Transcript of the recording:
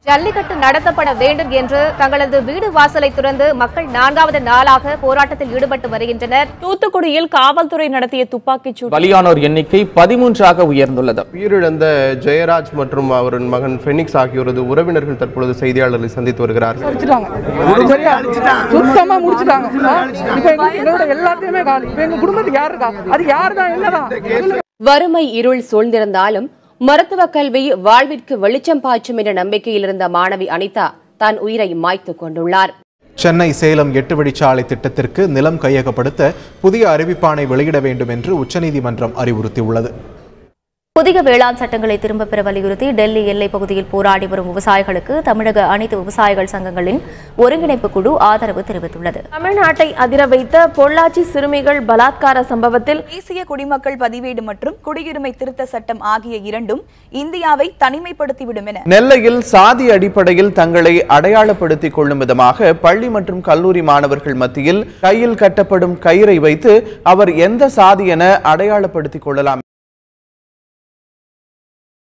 ஜல்லிக்கட்டு நடத்தப்பட வேண்டும் என்று தங்களது வீடு வாசலை துறந்து மக்கள் நான்காவது நாளாக போராட்டத்தில் ஈடுபட்டு வருகின்றனர் தூத்துக்குடியில் காவல்துறை நடத்திய துப்பாக்கிச் சூடு பலியானோர் எண்ணிக்கை பதிமூன்றாக உயர்ந்துள்ளது உயிரிழந்த ஜெயராஜ் மற்றும் அவரின் மகன் ஃபெனிக்ஸ் ஆகியோரது உறவினர்கள் தற்பொழுது செய்தியாளர்களை சந்தித்து வருகிறார்கள் முடிச்சிட்டாங்க சரியா சுத்தமா முடிச்சிட்டாங்க ஆ? இப்ப எங்க- எங்களோட எல்லாத்தையுமே காலி இப்ப எங்க குடும்பத்துக்கு யாரு இருக்கா அது யாருதான் என்னதான் சொல்லுங்க. வறுமை இருள் சூழ்ந்திருந்தாலும் மருத்துவ கல்வி வாழ்விற்கு வெளிச்சம் பாய்ச்சும் என்ற நம்பிக்கையில் இருந்த மாணவி அனிதா தன் உயிரை மாய்த்துக் கொண்டுள்ளார் சென்னை சேலம் எட்டு வழிச்சாலை திட்டத்திற்கு நிலம் கையகப்படுத்த புதிய அறிவிப்பாணை வெளியிட வேண்டும் என்று உச்சநீதிமன்றம் அறிவுறுத்தியுள்ளது புதிய வேளாண் சட்டங்களை திரும்பப் பெற வலியுறுத்தி டெல்லி எல்லைப் பகுதியில் போராடி வரும் விவசாயிகளுக்கு தமிழக அனைத்து விவசாயிகள் சங்கங்களின் ஒருங்கிணைப்பு குழு ஆதரவு தெரிவித்துள்ளது தமிழ்நாட்டை அதிர வைத்த பொள்ளாச்சி சிறுமிகள் பலாத்கார சம்பவத்தில் தேசிய குடிமக்கள் பதிவேடு மற்றும் குடியுரிமை திருத்த சட்டம் ஆகிய இரண்டும் இந்தியாவை தனிமைப்படுத்திவிடும் என நெல்லையில் சாதி அடிப்படையில் தங்களை அடையாளப்படுத்திக் கொள்ளும் விதமாக பள்ளி மற்றும் கல்லூரி மாணவர்கள் மத்தியில் கையில் கட்டப்படும் கயிறை வைத்து அவர் எந்த சாதி என அடையாளப்படுத்திக் கொள்ளலாம்